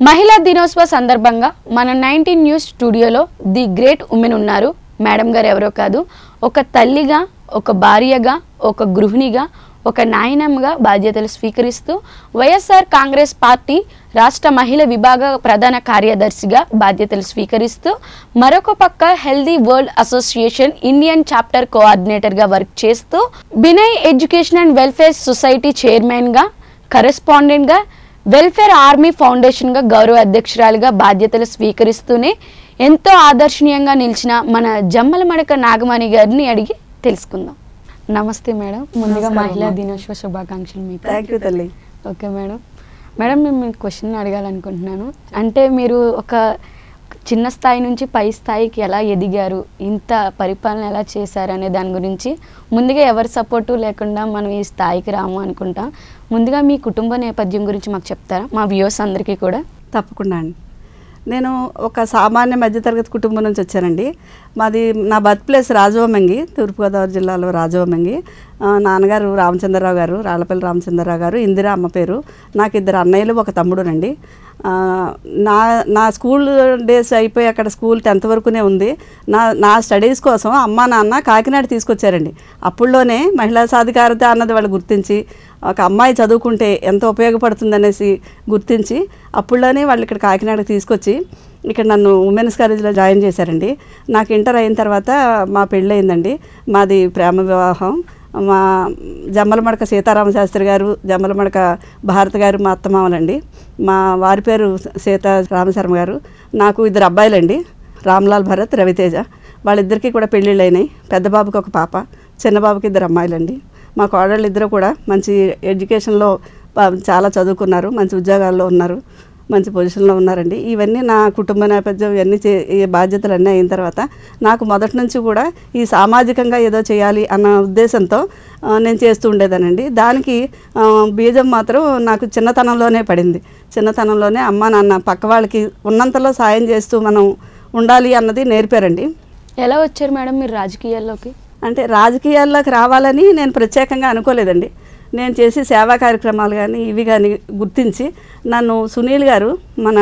మహిళా దినోత్సవ సందర్భంగా మన నైన్టీన్ న్యూస్ స్టూడియోలో ది గ్రేట్ ఉమెన్ ఉన్నారు మేడం గారు ఎవరో కాదు ఒక తల్లిగా ఒక భార్యగా ఒక గృహిణిగా ఒక నాయనమ్మగా బాధ్యతలు స్వీకరిస్తూ వైఎస్ఆర్ కాంగ్రెస్ పార్టీ రాష్ట్ర మహిళా విభాగ ప్రధాన కార్యదర్శిగా బాధ్యతలు స్వీకరిస్తూ మరొక పక్క healthy world association Indian chapter కోఆర్డినేటర్గా వర్క్ చేస్తూ Binay education and welfare society చైర్మన్గా కరెస్పాండెంట్గా వెల్ఫేర్ ఆర్మీ ఫౌండేషన్గా గౌరవ అధ్యక్షురాలిగా బాధ్యతలు స్వీకరిస్తూనే ఎంతో ఆదర్శనీయంగా నిలిచిన మన జమ్మల మడక నాగమణి గారిని అడిగి తెలుసుకుందాం నమస్తే మేడం ముందుగా నమస్కారం మహిళా అమ్మా. దినోత్సవ శుభాకాంక్షలు మీకు థ్యాంక్ యూ తల్లి ఓకే మేడం మేడం నేను మీకు క్వశ్చన్ అడగాలనుకుంటున్నాను అంటే మీరు ఒక చిన్న స్థాయి నుంచి పై స్థాయికి ఎలా ఎదిగారు ఇంత పరిపాలన ఎలా చేశారు అనే దాని గురించి ముందుగా ఎవరి సపోర్టు లేకుండా మనం ఈ స్థాయికి రాము అనుకుంటాం ముందుగా మీ కుటుంబ నేపథ్యం గురించి మాకు చెప్తారా మా వ్యూవర్స్ అందరికీ కూడా తప్పకుండా అండి నేను ఒక సామాన్య మధ్యతరగతి కుటుంబం నుంచి వచ్చానండి మాది నా బర్త్ ప్లేస్ రాజవమంగి తూర్పుగోదావరి జిల్లాలో రాజవమంగి ఆ, నాన్నగారు రామచంద్రరావు గారు రాళ్ళపల్లి రామచంద్రరావు గారు ఇందిరా అమ్మ పేరు నాకు ఇద్దరు అన్నయ్యలు ఒక తమ్ముడునండి ఆ, నా నా స్కూల్ డేస్ అయిపోయి అక్కడ స్కూల్ టెన్త్ వరకునే ఉంది నా నా స్టడీస్ కోసం అమ్మ నాన్న కాకినాడ తీసుకొచ్చారండి అప్పుడులోనే మహిళా సాధికారత అన్నది వాళ్ళు గుర్తించి ఒక అమ్మాయి చదువుకుంటే ఎంత ఉపయోగపడుతుందనేసి గుర్తించి అప్పుడులోనే వాళ్ళు ఇక్కడ కాకినాడకి తీసుకొచ్చి ఇక్కడ నన్ను ఉమెన్స్ కాలేజీలో జాయిన్ చేశారండి నాకు ఇంటర్ అయిన తర్వాత మా పెళ్ళి అయిందండి మాది ప్రేమ వివాహం మా జమ్మలమడక సీతారామ శాస్త్రి గారు జమ్మలమడక భారత గారు మా అత్తమామలండి మా వారి పేరు సీత రామశర్మ గారు నాకు ఇద్దరు అబ్బాయిలండి రామ్లాల్ భరత్ రవితేజ వాళ్ళిద్దరికీ కూడా పెళ్ళిళ్ళు అయినాయి పెద్ద బాబుకి ఒక పాప చిన్న బాబుకి ఇద్దరు అమ్మాయిలండి మా కోడళ్ళు ఇద్దరు కూడా మంచి ఎడ్యుకేషన్లో ప- చాలా చదువుకున్నారు మంచి ఉద్యోగాల్లో ఉన్నారు మంచి పొజిషన్లో ఉన్నారండి ఇవన్నీ నా కుటుంబ నేపథ్యం ఇవన్నీ చే ఈ బాధ్యతలు అన్నీ అయిన తర్వాత నాకు మొదటి నుంచి కూడా ఈ సామాజికంగా ఏదో చేయాలి అన్న ఉద్దేశంతో ఆ, నేను చేస్తూ ఉండేదానండి దానికి ఆ, బీజం మాత్రం నాకు చిన్నతనంలోనే పడింది చిన్నతనంలోనే అమ్మ నాన్న పక్క వాళ్ళకి ఉన్నంతలో సాయం చేస్తూ మనం ఉండాలి అన్నది నేర్పారండి ఎలా వచ్చారు మేడం మీరు రాజకీయాల్లోకి అంటే రాజకీయాల్లోకి రావాలని నేను ప్రత్యేకంగా అనుకోలేదండి నేను చేసే సేవా కార్యక్రమాలు కానీ ఇవి కానీ గుర్తించి నన్ను సునీల్ గారు మన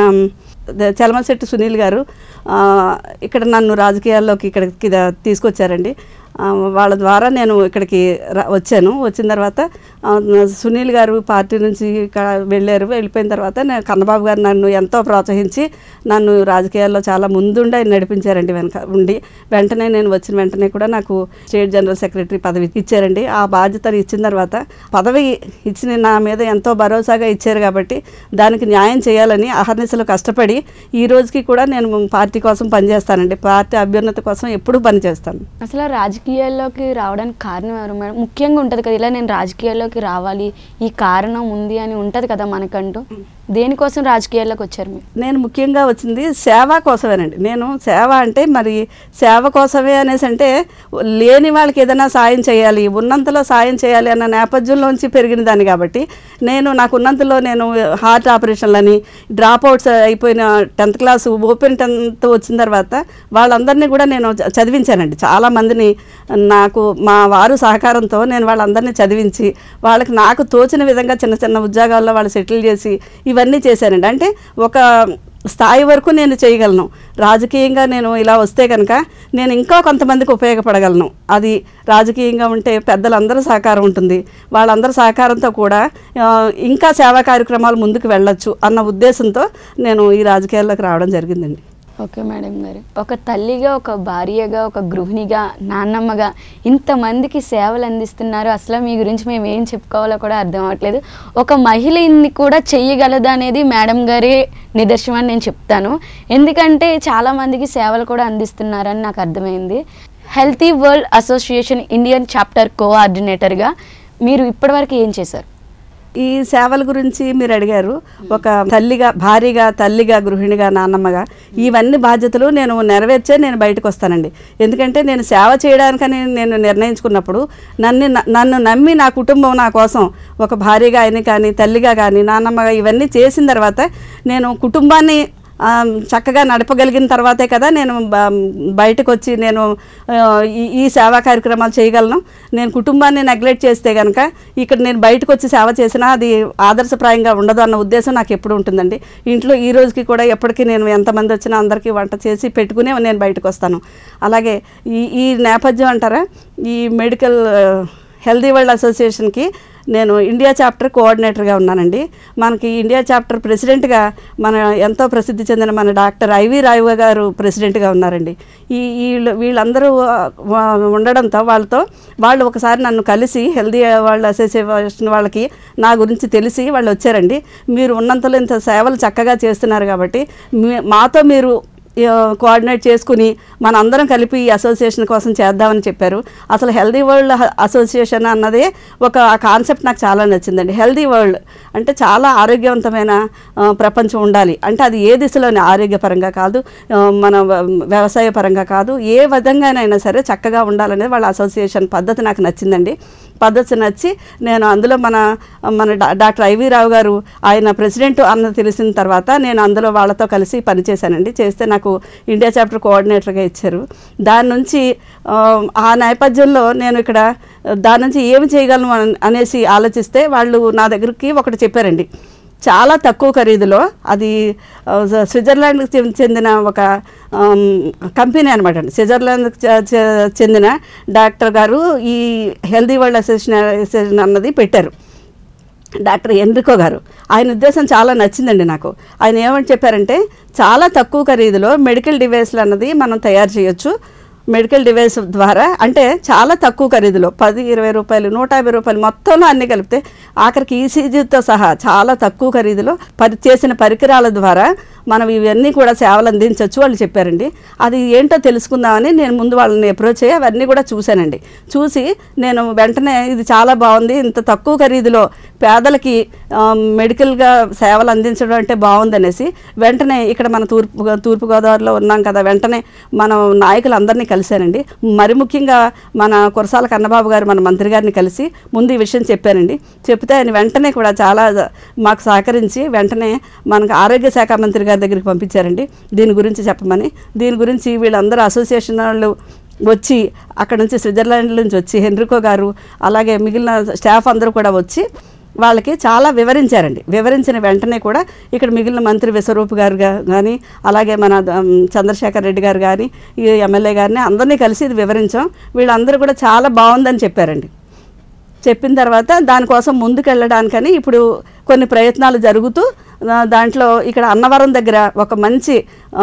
ద- చలమశెట్టి సునీల్ గారు ఆ, ఇక్కడ నన్ను రాజకీయాల్లోకి ఇక్కడికి ద- తీసుకొచ్చారండి ఆ, వాళ్ళ ద్వారా నేను ఇక్కడికి రా- వచ్చాను వచ్చిన తర్వాత ఆ, సునీల్ గారు పార్టీ నుంచి ఇక్కడ వెళ్ళారు వెళ్ళిపోయిన తర్వాత నేను కన్నబాబు గారు నన్ను ఎంతో ప్రోత్సహించి నన్ను రాజకీయాల్లో చాలా ముందుండి ఆయన నడిపించారండి వెనక ఉండి వెంటనే నేను వచ్చిన వెంటనే కూడా నాకు స్టేట్ జనరల్ సెక్రటరీ పదవి ఇచ్చారండి ఆ బాధ్యతలు ఇచ్చిన తర్వాత పదవి ఇచ్చిన నా మీద ఎంతో భరోసాగా ఇచ్చారు కాబట్టి దానికి న్యాయం చేయాలని అహర్నిశలు కష్టపడి ఈ రోజుకి కూడా నేను పార్టీ కోసం పనిచేస్తానండి పార్టీ అభ్యున్నతి కోసం ఎప్పుడూ పనిచేస్తాను అసలు ఆ రాజకీయాల్లోకి రావడానికి కారణం ఎవరు మేడం ముఖ్యంగా ఉంటుంది కదా ఇలా నేను రాజకీయాల్లోకి రావాలి ఈ కారణం ఉంది అని ఉంటుంది కదా మనకంటూ దేనికోసం రాజకీయాల్లోకి వచ్చారు మీరు నేను ముఖ్యంగా వచ్చింది సేవ కోసమేనండి నేను సేవ అంటే మరి సేవ కోసమే అనేసి అంటే లేని వాళ్ళకి ఏదైనా సాయం చేయాలి ఉన్నంతలో సాయం చేయాలి అన్న నేపథ్యంలోంచి పెరిగిన దాన్ని కాబట్టి నేను నాకు ఉన్నంతలో నేను హార్ట్ ఆపరేషన్లని డ్రాప్ అవుట్స్ అయిపోయిన టెన్త్ క్లాస్ ఓపెన్ టెన్త్ వచ్చిన తర్వాత వాళ్ళందరినీ కూడా నేను చ- చదివించానండి చాలా మందిని నాకు మా వారు సహకారంతో నేను వాళ్ళందరినీ చదివించి వాళ్ళకి నాకు తోచిన విధంగా చిన్న చిన్న ఉద్యోగాల్లో వాళ్ళు సెటిల్ చేసి ఇవన్నీ చేశానండి అంటే ఒక స్థాయి వరకు నేను చేయగలను రాజకీయంగా నేను ఇలా వస్తే కనుక నేను ఇంకా కొంతమందికి ఉపయోగపడగలను అది రాజకీయంగా ఉంటే పెద్దలందరూ సహకారం ఉంటుంది వాళ్ళందరి సహకారంతో కూడా ఆ, ఇంకా సేవా కార్యక్రమాలు ముందుకు వెళ్ళొచ్చు అన్న ఉద్దేశంతో నేను ఈ రాజకీయాల్లోకి రావడం జరిగిందండి ఓకే మేడం గారు ఒక తల్లిగా ఒక భార్యగా ఒక గృహిణిగా నాన్నమ్మగా ఇంతమందికి సేవలు అందిస్తున్నారు అసలు మీ గురించి మేము ఏం చెప్పుకోవాలో కూడా అర్థం అవ్వట్లేదు ఒక మహిళ ఇన్ని కూడా చెయ్యగలదా అనేది మేడం గారే నిదర్శనం అని నేను చెప్తాను ఎందుకంటే చాలా మందికి సేవలు కూడా అందిస్తున్నారని నాకు అర్థమైంది healthy world association Indian chapter కోఆర్డినేటర్గా మీరు ఇప్పటివరకు ఏం చేశారు ఈ సేవల గురించి మీరు అడిగారు ఒక తల్లిగా భార్యగా తల్లిగా గృహిణిగా నాన్నమ్మగా ఇవన్నీ బాధ్యతలు నేను నెరవేర్చే నేను బయటకు వస్తానండి ఎందుకంటే నేను సేవ చేయడానికని నేను నిర్ణయించుకున్నప్పుడు నన్ను నన్ను నమ్మి నా కుటుంబం నా కోసం ఒక భార్యగా అయిన కానీ తల్లిగా కానీ నాన్నమ్మగా ఇవన్నీ చేసిన తర్వాత నేను కుటుంబాన్ని ఆ, చక్కగా నడపగలిగిన తర్వాతే కదా నేను బ- బయటకు వచ్చి నేను ఆ, ఈ ఈ సేవా కార్యక్రమాలు చేయగలను నేను కుటుంబాన్ని నెగ్లెక్ట్ చేస్తే కనుక ఇక్కడ నేను బయటకు వచ్చి సేవ చేసినా అది ఆదర్శప్రాయంగా ఉండదు అన్న ఉద్దేశం నాకు ఎప్పుడు ఉంటుందండి ఇంట్లో ఈ రోజుకి కూడా ఎప్పటికీ నేను ఎంతమంది వచ్చినా అందరికీ వంట చేసి పెట్టుకునే నేను బయటకు వస్తాను అలాగే ఈ ఈ నేపథ్యం అంటారా ఈ మెడికల్ హెల్దీ వరల్డ్ అసోసియేషన్కి నేను ఇండియా చాప్టర్ కోఆర్డినేటర్గా ఉన్నానండి మనకి ఇండియా చాప్టర్ ప్రెసిడెంట్గా మన ఎంతో ప్రసిద్ధి చెందిన మన డాక్టర్ ఐవి రాయవ గారు ప్రెసిడెంట్గా ఉన్నారండి ఈ వీళ్ళు వీళ్ళందరూ ఆ, వా- ఉండడంతో వాళ్ళతో వాళ్ళు ఒకసారి నన్ను కలిసి హెల్దీ వాళ్ళ అసోసియేషన్ వాళ్ళకి నా గురించి తెలిసి వాళ్ళు వచ్చారండి మీరు ఉన్నంతలో ఇంత సేవలు చక్కగా చేస్తున్నారు కాబట్టి మీ- మాతో మీరు ఆ, కోఆర్డినేట్ చేసుకుని మన అందరం కలిపి ఈ అసోసియేషన్ కోసం చేద్దామని చెప్పారు అసలు హెల్దీ వరల్డ్ హ- అసోసియేషన్ అన్నదే ఒక కాన్సెప్ట్ నాకు చాలా నచ్చిందండి హెల్దీ వరల్డ్ అంటే చాలా ఆరోగ్యవంతమైన ఆ, ప్రపంచం ఉండాలి అంటే అది ఏ దిశలోనే ఆరోగ్యపరంగా కాదు ఆ, మన వ- వ్యవసాయ పరంగా కాదు ఏ విధంగానైనా సరే చక్కగా ఉండాలనేది వాళ్ళ అసోసియేషన్ పద్ధతి నాకు నచ్చిందండి పద్ధతి నచ్చి నేను అందులో మన మన డా- డాక్టర్ ఐవి రావు గారు ఆయన ప్రెసిడెంట్ అన్న తెలిసిన తర్వాత నేను అందులో వాళ్ళతో కలిసి పనిచేశానండి చేస్తే నాకు ఇండియా చాప్టర్ కోఆర్డినేటర్గా ఇచ్చారు దాని నుంచి ఆ, ఆ నేపథ్యంలో నేను ఇక్కడ దాని నుంచి ఏమి చేయగలను అన్- అనేసి ఆలోచిస్తే వాళ్ళు నా దగ్గరికి ఒకటి చెప్పారండి చాలా తక్కువ ఖరీదులో అది ఆ, స్వి- స్విట్జర్లాండ్కి చెం- చెందిన ఒక ఆమ్, కంపెనీ అనమాట అండి స్విట్జర్లాండ్కి చె- చె- చెందిన డాక్టర్ గారు ఈ హెల్దీ వరల్డ్ అసోసియేషన్ అసోసియేషన్ అన్నది పెట్టారు డాక్టర్ ఎన్రికో గారు ఆయన ఉద్దేశం చాలా నచ్చిందండి నాకు ఆయన ఏమని చెప్పారంటే చాలా తక్కువ ఖరీదులో మెడికల్ డివైస్లు అన్నది మనం తయారు చేయొచ్చు మెడికల్ డివైస్ ద్వారా అంటే చాలా తక్కువ ఖరీదులో పది ఇరవై రూపాయలు నూట యాభై రూపాయలు మొత్తంలో అన్ని కలిపితే ఆఖరికి ఈసీజీతో సహా చాలా తక్కువ ఖరీదులో పరి చేసిన పరికరాల ద్వారా మనం ఇవన్నీ కూడా సేవలు అందించవచ్చు వాళ్ళు చెప్పారండి అది ఏంటో తెలుసుకుందామని నేను ముందు వాళ్ళని అప్రోచ్ అయ్యి అవన్నీ కూడా చూశానండి చూసి నేను వెంటనే ఇది చాలా బాగుంది ఇంత తక్కువ ఖరీదులో పేదలకి ఆ, మెడికల్గా సేవలు అందించడం అంటే బాగుందనేసి వెంటనే ఇక్కడ మన తూర్పు తూర్పుగోదావరిలో ఉన్నాం కదా వెంటనే మనం నాయకులందరినీ కలిశానండి మరి ముఖ్యంగా మన కురసాల కన్నబాబు గారు మన మంత్రి గారిని కలిసి ముందు ఈ విషయం చెప్పానండి చెప్తే ఆయన వెంటనే కూడా చాలా మాకు సహకరించి వెంటనే మనకు ఆరోగ్య శాఖ మంత్రి గారి దగ్గరికి పంపించారండి దీని గురించి చెప్పమని దీని గురించి వీళ్ళందరూ అసోసియేషన్ వాళ్ళు వచ్చి అక్కడ నుంచి స్విట్జర్లాండ్ నుంచి వచ్చి హెన్రికో గారు అలాగే మిగిలిన స్టాఫ్ అందరూ కూడా వచ్చి వాళ్ళకి చాలా వివరించారండి వివరించిన వెంటనే కూడా ఇక్కడ మిగిలిన మంత్రి విశ్వరూప్ గారు గా- కానీ అలాగే మన ఉమ్, చంద్రశేఖర్ రెడ్డి గారు కానీ ఈ ఎమ్మెల్యే గారిని అందరినీ కలిసి ఇది వివరించాం వీళ్ళందరూ కూడా చాలా బాగుందని చెప్పారండి చెప్పిన తర్వాత దానికోసం ముందుకెళ్ళడానికని ఇప్పుడు కొన్ని ప్రయత్నాలు జరుగుతూ ఆ, దాంట్లో ఇక్కడ అన్నవరం దగ్గర ఒక మంచి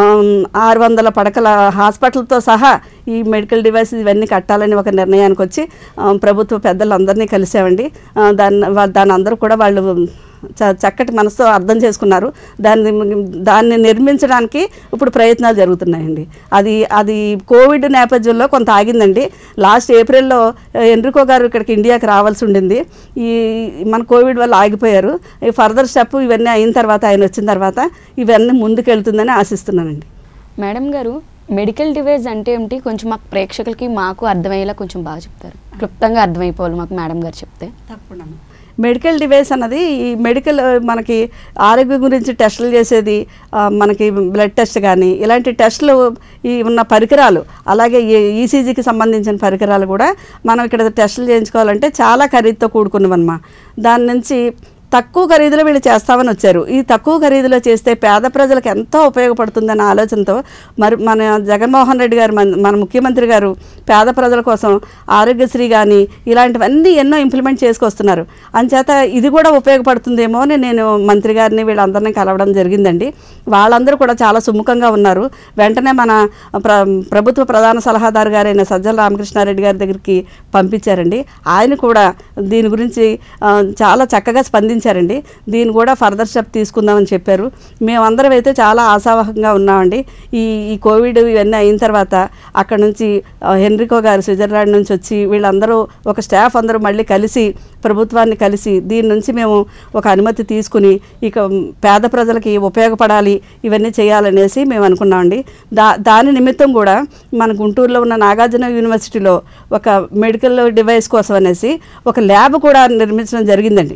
ఆరు వందల పడకల హాస్పిటల్తో సహా ఈ మెడికల్ డివైస్ ఇవన్నీ కట్టాలని ఒక నిర్ణయానికి వచ్చి ఆ, ప్రభుత్వ పెద్దలందరినీ కలిసామండి ఆ, దాన్ని వా- దాని అందరూ కూడా వాళ్ళు చ- చక్కటి మనసుతో అర్థం చేసుకున్నారు దాన్ని దాన్ని నిర్మించడానికి ఇప్పుడు ప్రయత్నాలు జరుగుతున్నాయండి అది అది కోవిడ్ నేపథ్యంలో కొంత ఆగిందండి లాస్ట్ ఏప్రిల్లో ఆ, ఎన్రికో గారు ఇక్కడికి ఇండియాకి రావాల్సి ఉండింది ఈ మన కోవిడ్ వల్ల ఆగిపోయారు ఈ ఫర్దర్ స్టెప్ ఇవన్నీ అయిన తర్వాత ఆయన వచ్చిన తర్వాత ఇవన్నీ ముందుకెళ్తుందని ఆశిస్తున్నానండి మేడం గారు మెడికల్ డివైస్ అంటే ఏమిటి కొంచెం మాకు ప్రేక్షకులకి మాకు అర్థమయ్యేలా కొంచెం బాగా చెప్తారు క్లుప్తంగా అర్థమైపోవాలి మాకు మేడం గారు చెప్తే తప్పకుండా మెడికల్ డివైస్ అన్నది ఈ మెడికల్ ఆ, మనకి ఆరోగ్యం గురించి టెస్టులు చేసేది ఆ, మనకి బ్లడ్ టెస్ట్ కానీ ఇలాంటి టెస్టులు ఈ ఉన్న పరికరాలు అలాగే ఈసీజీకి సంబంధించిన పరికరాలు కూడా మనం ఇక్కడ టెస్టులు చేయించుకోవాలంటే చాలా ఖరీదుతో కూడుకున్నవన్నమా దాని నుంచి తక్కువ ఖరీదులో వీళ్ళు చేస్తామని వచ్చారు ఈ తక్కువ ఖరీదులో చేస్తే పేద ప్రజలకు ఎంతో ఉపయోగపడుతుందన్న ఆలోచనతో మరి మన జగన్మోహన్ రెడ్డి గారు మన మన ముఖ్యమంత్రి గారు పేద ప్రజల కోసం ఆరోగ్యశ్రీ కానీ ఇలాంటివన్నీ ఎన్నో ఇంప్లిమెంట్ చేసుకొస్తున్నారు అంచేత ఇది కూడా ఉపయోగపడుతుందేమో అని నేను మంత్రి గారిని వీళ్ళందరినీ కలవడం జరిగిందండి వాళ్ళందరూ కూడా చాలా సుముఖంగా ఉన్నారు వెంటనే మన ప్ర ప్రభుత్వ ప్రధాన సలహాదారు గారైన సజ్జల రామకృష్ణారెడ్డి గారి దగ్గరికి పంపించారండి ఆయన కూడా దీని గురించి ఆ, చాలా చక్కగా స్పందించారండి దీన్ని కూడా ఫర్దర్ స్టెప్ తీసుకుందామని చెప్పారు మేమందరం అయితే చాలా ఆశావహంగా ఉన్నామండి ఈ ఈ కోవిడ్ ఇవన్నీ అయిన తర్వాత అక్కడ నుంచి ఆ, హెన్రికో గారు స్విట్జర్లాండ్ నుంచి వచ్చి వీళ్ళందరూ ఒక స్టాఫ్ అందరూ మళ్ళీ కలిసి ప్రభుత్వాన్ని కలిసి దీని నుంచి మేము ఒక అనుమతి తీసుకుని ఇక పేద ప్రజలకి ఉపయోగపడాలి ఇవన్నీ చేయాలనేసి మేము అనుకున్నామండి దా దాని నిమిత్తం కూడా మన గుంటూరులో ఉన్న నాగార్జున యూనివర్సిటీలో ఒక మెడికల్ డివైస్ కోసం అనేసి ఒక ల్యాబ్ కూడా నిర్మించడం జరిగిందండి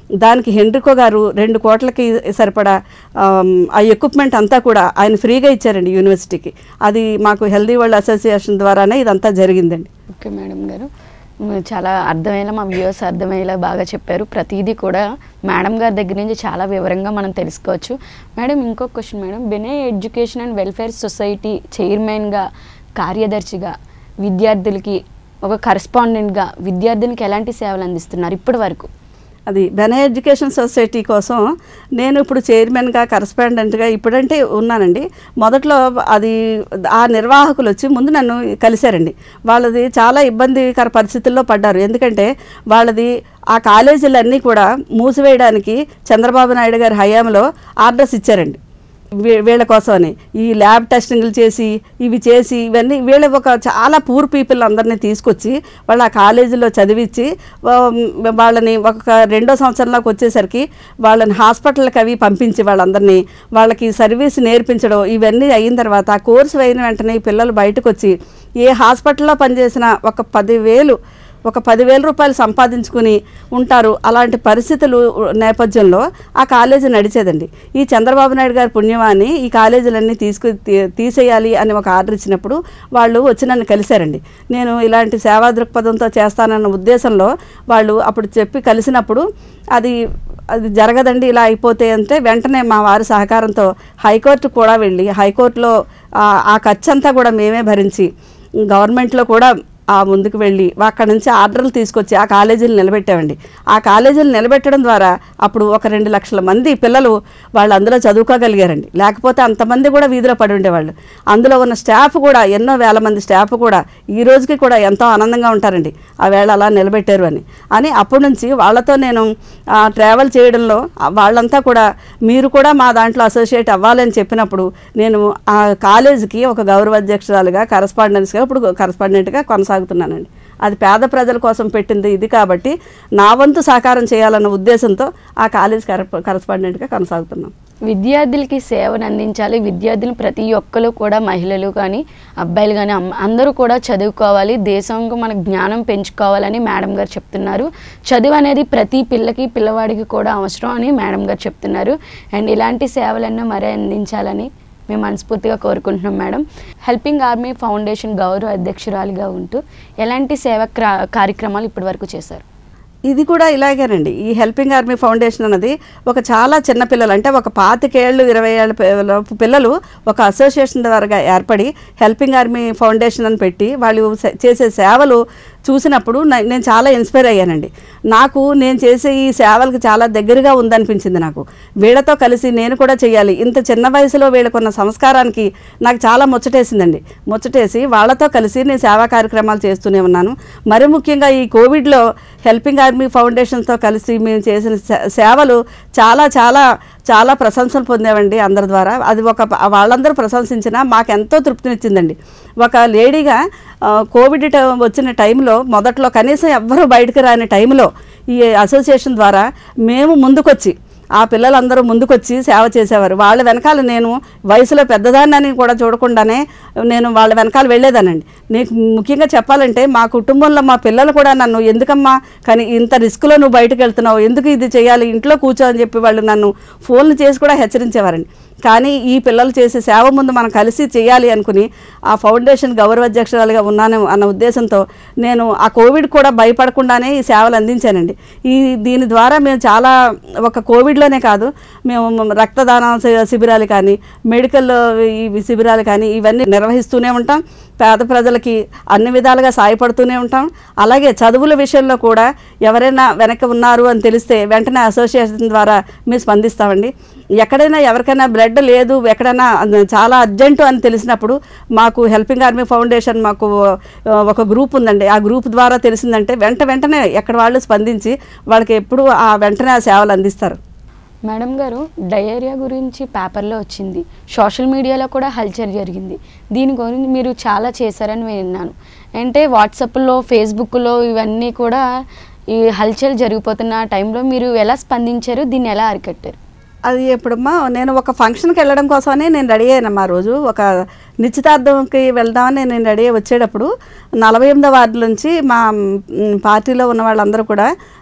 దానికి హెన్రికో గారు రెండు కోట్లకి సరిపడా ఆమ్, ఆ ఎక్విప్మెంట్ అంతా కూడా ఆయన ఫ్రీగా ఇచ్చారండి యూనివర్సిటీకి అది మాకు హెల్దీ వరల్డ్ అసోసియేషన్ ద్వారానే ఇదంతా జరిగిందండి ఓకే మేడం గారు మీరు చాలా అర్థమయ్యేలా మా వ్యూవర్స్ అర్థమయ్యేలా బాగా చెప్పారు ప్రతిదీ కూడా మేడం గారి దగ్గర నుంచి చాలా వివరంగా మనం తెలుసుకోవచ్చు మేడం ఇంకొక క్వశ్చన్ మేడం బెనే ఎడ్యుకేషన్ అండ్ వెల్ఫేర్ సొసైటీ చైర్మన్గా కార్యదర్శిగా విద్యార్థులకి ఒక కరస్పాండెంట్గా విద్యార్థునికి ఎలాంటి సేవలు అందిస్తున్నారు ఇప్పటి వరకు అది బెన ఎడ్యుకేషన్ సొసైటీ కోసం నేను ఇప్పుడు చైర్మన్గా కరస్పాండెంట్గా ఇప్పుడంటే ఉన్నానండి మొదట్లో అది ఆ నిర్వాహకులు వచ్చి ముందు నన్ను కలిశారండి వాళ్ళది చాలా ఇబ్బందికర పరిస్థితుల్లో పడ్డారు ఎందుకంటే వాళ్ళది ఆ కాలేజీలన్నీ కూడా మూసివేయడానికి చంద్రబాబు నాయుడు గారి హయాంలో ఆర్డర్స్ ఇచ్చారండి వీ- వీళ్ళ కోసమని ఈ ల్యాబ్ టెస్టింగ్లు చేసి ఇవి చేసి ఇవన్నీ వీళ్ళ ఒక చాలా పూర్ పీపుల్ అందరినీ తీసుకొచ్చి వాళ్ళ ఆ కాలేజీలో చదివించి వా- వాళ్ళని ఒక రెండో సంవత్సరంలోకి వచ్చేసరికి వాళ్ళని హాస్పిటల్కి అవి పంపించి వాళ్ళందరినీ వాళ్ళకి సర్వీస్ నేర్పించడం ఇవన్నీ అయిన తర్వాత ఆ కోర్సు అయిన వెంటనే ఈ పిల్లలు బయటకు వచ్చి ఏ హాస్పిటల్లో పనిచేసినా ఒక పదివేలు ఒక పదివేల రూపాయలు సంపాదించుకుని ఉంటారు అలాంటి పరిస్థితులు నేపథ్యంలో ఆ కాలేజీ నడిచేదండి ఈ చంద్రబాబు నాయుడు గారి పుణ్యమాని ఈ కాలేజీలన్నీ తీసుకు తీ- తీసేయాలి అని ఒక ఆర్డర్ ఇచ్చినప్పుడు వాళ్ళు వచ్చి నన్ను కలిశారండి నేను ఇలాంటి సేవా దృక్పథంతో చేస్తానన్న ఉద్దేశంలో వాళ్ళు అప్పుడు చెప్పి కలిసినప్పుడు అది అది జరగదండి ఇలా అయిపోతే అంటే వెంటనే మా వారి సహకారంతో హైకోర్టు కూడా వెళ్ళి హైకోర్టులో ఆ- ఆ ఖర్చు అంతా కూడా మేమే భరించి గవర్నమెంట్లో కూడా ఆ ముందుకు వెళ్ళి అక్కడ నుంచి ఆర్డర్లు తీసుకొచ్చి ఆ కాలేజీలు నిలబెట్టామండి ఆ కాలేజీలు నిలబెట్టడం ద్వారా అప్పుడు ఒక రెండు లక్షల మంది పిల్లలు వాళ్ళు అందులో చదువుకోగలిగారండి లేకపోతే అంతమంది కూడా వీధిలో పడి ఉండేవాళ్ళు అందులో ఉన్న స్టాఫ్ కూడా ఎన్నో వేల మంది స్టాఫ్ కూడా ఈ రోజుకి కూడా ఎంతో ఆనందంగా ఉంటారండి ఆ వేళ అలా నిలబెట్టారు అని అని అప్పటి నుంచి వాళ్ళతో నేను ఆ, ట్రావెల్ చేయడంలో ఆ, వాళ్ళంతా కూడా మీరు కూడా మా దాంట్లో అసోసియేట్ అవ్వాలని చెప్పినప్పుడు నేను ఆ కాలేజీకి ఒక గౌరవ అధ్యక్షురాలుగా కరస్పాండెన్స్గా ఇప్పుడు కరస్పాండెంట్గా కొనసాగుతున్నానండి అది పేద ప్రజల కోసం పెట్టింది ఇది కాబట్టి నా వంతు సహకారం చేయాలన్న ఉద్దేశంతో ఆ కాలేజ్ కర కరస్పాండెంట్గా కొనసాగుతున్నాం విద్యార్థులకి సేవను అందించాలి విద్యార్థులు ప్రతి ఒక్కరు కూడా మహిళలు కానీ అబ్బాయిలు కానీ అమ్మ అందరూ కూడా చదువుకోవాలి దేశంకు మన జ్ఞానం పెంచుకోవాలని మేడం గారు చెప్తున్నారు చదువు అనేది ప్రతి పిల్లకి పిల్లవాడికి కూడా అవసరం అని మేడం గారు చెప్తున్నారు అండ్ ఇలాంటి సేవలన్నీ మరీ అందించాలని మేము మనస్ఫూర్తిగా కోరుకుంటున్నాం మేడం హెల్పింగ్ ఆర్మీ ఫౌండేషన్ గౌరవ అధ్యక్షురాలిగా ఉంటూ ఎలాంటి సేవ క్రా- కార్యక్రమాలు ఇప్పటివరకు చేశారు ఇది కూడా ఇలాగేనండి ఈ హెల్పింగ్ ఆర్మీ ఫౌండేషన్ అన్నది ఒక చాలా చిన్న పిల్లలు అంటే ఒక పాతికేళ్ళు ఇరవై ఏళ్ళ పిల్లలు- పిల్లలు ఒక అసోసియేషన్ ద్వారా ఏర్పడి హెల్పింగ్ ఆర్మీ ఫౌండేషన్ అని పెట్టి వాళ్ళు సే- చేసే సేవలు చూసినప్పుడు నా- నేను చాలా ఇన్స్పైర్ అయ్యానండి నాకు నేను చేసే ఈ సేవలకు చాలా దగ్గరగా ఉందనిపించింది నాకు వీళ్ళతో కలిసి నేను కూడా చేయాలి ఇంత చిన్న వయసులో వీళ్ళకున్న సంస్కారానికి నాకు చాలా ముచ్చటేసిందండి ముచ్చటేసి వాళ్ళతో కలిసి నేను సేవా కార్యక్రమాలు చేస్తూనే ఉన్నాను మరి ముఖ్యంగా ఈ కోవిడ్లో హెల్పింగ్ ఆర్మీ ఫౌండేషన్తో కలిసి మేము చేసిన సే- సేవలు చాలా చాలా చాలా ప్రశంసలు పొందామండి అందరి ద్వారా అది ఒక వాళ్ళందరూ ప్రశంసించినా మాకు ఎంతో తృప్తినిచ్చిందండి ఒక లేడీగా ఆ, కోవిడ్ ట- వచ్చిన టైంలో మొదట్లో కనీసం ఎవ్వరూ బయటకు రాని టైంలో ఈ అసోసియేషన్ ద్వారా మేము ముందుకొచ్చి ఆ పిల్లలందరూ ముందుకొచ్చి సేవ చేసేవారు వాళ్ళ వెనకాల నేను వయసులో పెద్దదాన్నని కూడా చూడకుండానే నేను వాళ్ళ వెనకాల వెళ్ళేదానండి నీకు ముఖ్యంగా చెప్పాలంటే మా కుటుంబంలో మా పిల్లలు కూడా నన్ను ఎందుకమ్మా కానీ ఇంత రిస్క్లో నువ్వు బయటకు వెళ్తున్నావు ఎందుకు ఇది చేయాలి ఇంట్లో కూర్చో అని చెప్పి వాళ్ళు నన్ను ఫోన్లు చేసి కూడా హెచ్చరించేవారండి కానీ ఈ పిల్లలు చేసే సేవ ముందు మనం కలిసి చేయాలి అనుకుని ఆ ఫౌండేషన్ గౌరవ అధ్యక్షురాలుగా ఉన్నాను అన్న ఉద్దేశంతో నేను ఆ కోవిడ్ కూడా భయపడకుండానే ఈ సేవలు అందించానండి ఈ దీని ద్వారా మేము చాలా ఒక కోవిడ్లోనే కాదు మేము రక్తదాన శి- శిబిరాలు కానీ మెడికల్ ఈ శిబిరాలు కానీ ఇవన్నీ నిర్వహిస్తూనే ఉంటాం పేద ప్రజలకి అన్ని విధాలుగా సాయపడుతూనే ఉంటాం అలాగే చదువుల విషయంలో కూడా ఎవరైనా వెనక ఉన్నారు అని తెలిస్తే వెంటనే అసోసియేషన్ ద్వారా మేము స్పందిస్తామండి ఎక్కడైనా ఎవరికైనా బ్లడ్ లేదు ఎక్కడైనా చాలా అర్జెంటు అని తెలిసినప్పుడు మాకు హెల్పింగ్ ఆర్మీ ఫౌండేషన్ మాకు ఆ, ఒక గ్రూప్ ఉందండి ఆ గ్రూప్ ద్వారా తెలిసిందంటే వెంట వెంటనే ఎక్కడ వాళ్ళు స్పందించి వాళ్ళకి ఎప్పుడు ఆ వెంటనే ఆ సేవలు అందిస్తారు మేడం గారు డయేరియా గురించి పేపర్లో వచ్చింది సోషల్ మీడియాలో కూడా హల్చల్ జరిగింది దీని గురించి మీరు చాలా చేశారని విన్నాను అంటే వాట్సాప్లో ఫేస్బుక్లో ఇవన్నీ కూడా ఈ హల్చల్ జరిగిపోతున్న టైంలో మీరు ఎలా స్పందించారు దీన్ని ఎలా అరికట్టారు అది ఎప్పుడమ్మా నేను ఒక ఫంక్షన్కి వెళ్ళడం కోసమని నేను రెడీ అయ్యానమ్మా ఆ రోజు ఒక నిశ్చితార్థంకి వెళ్దామని నేను రెడీ అయ్యి వచ్చేటప్పుడు నలభై ఎనిమిదో వార్డు నుంచి మా మ్, పార్టీలో ఉన్న వాళ్ళందరూ కూడా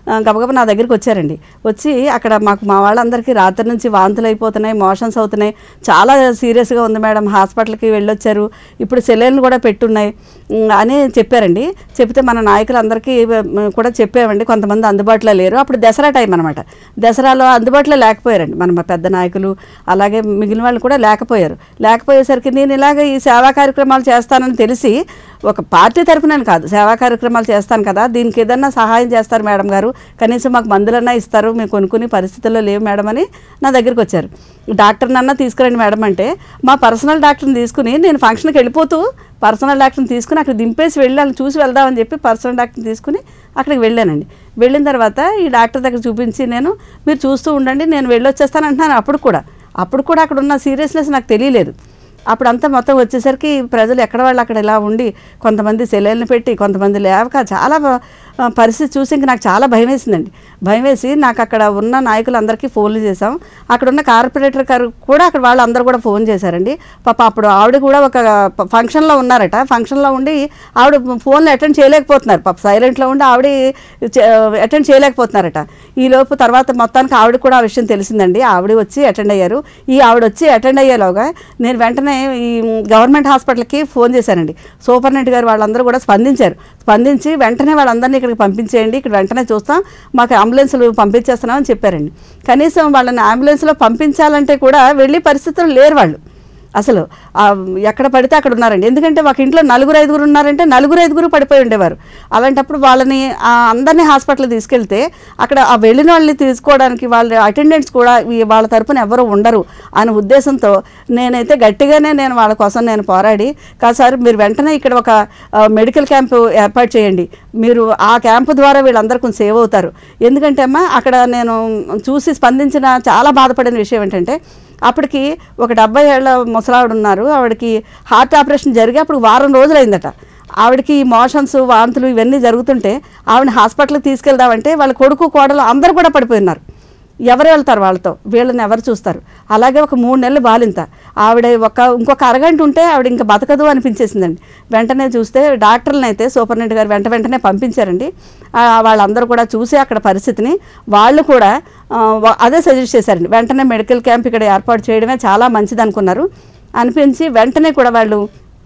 ఆ, గబగబా నా దగ్గరికి వచ్చారండి వచ్చి అక్కడ మాకు మా వాళ్ళందరికీ రాత్రి నుంచి వాంతులు అయిపోతున్నాయి మోషన్స్ అవుతున్నాయి చాలా సీరియస్గా ఉంది మేడం హాస్పిటల్కి వెళ్ళొచ్చారు ఇప్పుడు సెలైన్లు కూడా పెట్టున్నాయి ఉమ్, అని చెప్పారండి చెప్తే మన నాయకులందరికీ ఉమ్, కూడా చెప్పామండి కొంతమంది అందుబాటులో లేరు అప్పుడు దసరా టైం అనమాట దసరాలో అందుబాటులో లేకపోయారండి మన పెద్ద నాయకులు అలాగే మిగిలిన వాళ్ళు కూడా లేకపోయారు లేకపోయేసరికి నేను ఇలాగ ఈ సేవా కార్యక్రమాలు చేస్తానని తెలిసి ఒక పార్టీ తరఫున కాదు సేవా కార్యక్రమాలు చేస్తాను కదా దీనికి ఏదన్నా సహాయం చేస్తారు మేడం గారు కనీసం మాకు మందులన్నా ఇస్తారు మేము కొనుక్కునే పరిస్థితుల్లో లేవు మేడం అని నా దగ్గరికి వచ్చారు డాక్టర్నన్నా తీసుకురండి మేడం అంటే మా పర్సనల్ డాక్టర్ని తీసుకుని నేను ఫంక్షన్కి వెళ్ళిపోతూ పర్సనల్ డాక్టర్ని తీసుకుని అక్కడ దింపేసి వెళ్ళి వాళ్ళని చూసి వెళ్దామని చెప్పి పర్సనల్ డాక్టర్ని తీసుకుని అక్కడికి వెళ్ళానండి వెళ్ళిన తర్వాత ఈ డాక్టర్ దగ్గర చూపించి నేను మీరు చూస్తూ ఉండండి నేను వెళ్ళొచ్చేస్తాను అంటున్నాను అప్పుడు కూడా అప్పుడు కూడా అక్కడ ఉన్న సీరియస్నెస్ నాకు తెలియలేదు అప్పుడు అంతా మొత్తం వచ్చేసరికి ప్రజలు ఎక్కడ వాళ్ళు అక్కడ ఇలా ఉండి కొంతమంది సెలైన్లు పెట్టి కొంతమంది లేవక చాలా ఆ, పరిస్థితి చూసి ఇంక నాకు చాలా భయం వేసిందండి భయం వేసి నాకు అక్కడ ఉన్న నాయకులందరికీ ఫోన్లు చేశాం అక్కడ ఉన్న కార్పొరేటర్ గారు కూడా అక్కడ వాళ్ళందరూ కూడా ఫోన్ చేశారండి పాప అప్పుడు ఆవిడ కూడా ఒక ఫంక్షన్లో ఉన్నారట ఫంక్షన్లో ఉండి ఆవిడ ఫోన్లో అటెండ్ చేయలేకపోతున్నారు పాప సైలెంట్లో ఉండి ఆవిడ అటెండ్ చేయలేకపోతున్నారట ఈ లోపు తర్వాత మొత్తానికి ఆవిడ కూడా ఆ విషయం తెలిసిందండి ఆవిడ వచ్చి అటెండ్ అయ్యారు ఈ ఆవిడ వచ్చి అటెండ్ అయ్యేలోగా నేను వెంటనే ఈ గవర్నమెంట్ హాస్పిటల్కి ఫోన్ చేశానండి సూపరింటెండెంట్ గారు వాళ్ళందరూ కూడా స్పందించారు స్పందించి వెంటనే వాళ్ళందరినీ ఇక్కడికి పంపించేయండి ఇక్కడ వెంటనే చూస్తాం మాకు అంబులెన్సులు పంపించేస్తున్నామని చెప్పారండి కనీసం వాళ్ళని అంబులెన్స్లో పంపించాలంటే కూడా వెళ్ళే పరిస్థితులు లేరు వాళ్ళు అసలు ఆ, ఎక్కడ పడితే అక్కడ ఉన్నారండి ఎందుకంటే ఒక ఇంట్లో నలుగురు ఐదుగురు ఉన్నారంటే నలుగురు ఐదుగురు పడిపోయి ఉండేవారు అలాంటప్పుడు వాళ్ళని ఆ, అందరినీ హాస్పిటల్ తీసుకెళ్తే అక్కడ ఆ వెళ్ళిన వాళ్ళని తీసుకోవడానికి వాళ్ళ అటెండెంట్స్ కూడా ఈ వాళ్ళ తరపున ఎవరు ఉండరు అనే ఉద్దేశంతో నేనైతే గట్టిగానే నేను వాళ్ళ కోసం నేను పోరాడి కాదు సార్ మీరు వెంటనే ఇక్కడ ఒక ఆ, మెడికల్ క్యాంపు ఏర్పాటు చేయండి మీరు ఆ క్యాంపు ద్వారా వీళ్ళందరూ కొంచెం సేవ్ అవుతారు ఎందుకంటే అమ్మా అక్కడ నేను చూసి స్పందించిన చాలా బాధపడిన విషయం ఏంటంటే అప్పటికి ఒక డెబ్బై ఏళ్ళ ముసలావిడ ఉన్నారు ఆవిడకి హార్ట్ ఆపరేషన్ జరిగి అప్పుడు వారం రోజులు అయిందట ఆవిడకి ఈ మోషన్స్ వాంతులు ఇవన్నీ జరుగుతుంటే ఆవిడ హాస్పిటల్కి తీసుకెళ్దామంటే వాళ్ళ కొడుకు కోడలు అందరూ కూడా పడిపోయినారు ఎవరు వెళ్తారు వాళ్ళతో వీళ్ళని ఎవరు చూస్తారు అలాగే ఒక మూడు నెలలు బాలింత ఆవిడ ఒక ఇంకొక అరగంట ఉంటే ఆవిడ ఇంకా బతకదు అనిపించేసిందండి వెంటనే చూస్తే డాక్టర్లను అయితే సూపరింటెండెంట్ గారు వెంట వెంటనే పంపించారండి ఆ, వాళ్ళందరూ కూడా చూసి అక్కడ పరిస్థితిని వాళ్ళు కూడా ఆ, వ- అదే సజెస్ట్ చేశారండి వెంటనే మెడికల్ క్యాంప్ ఇక్కడ ఏర్పాటు చేయడమే చాలా మంచిది అనుకున్నారు అనిపించి వెంటనే కూడా వాళ్ళు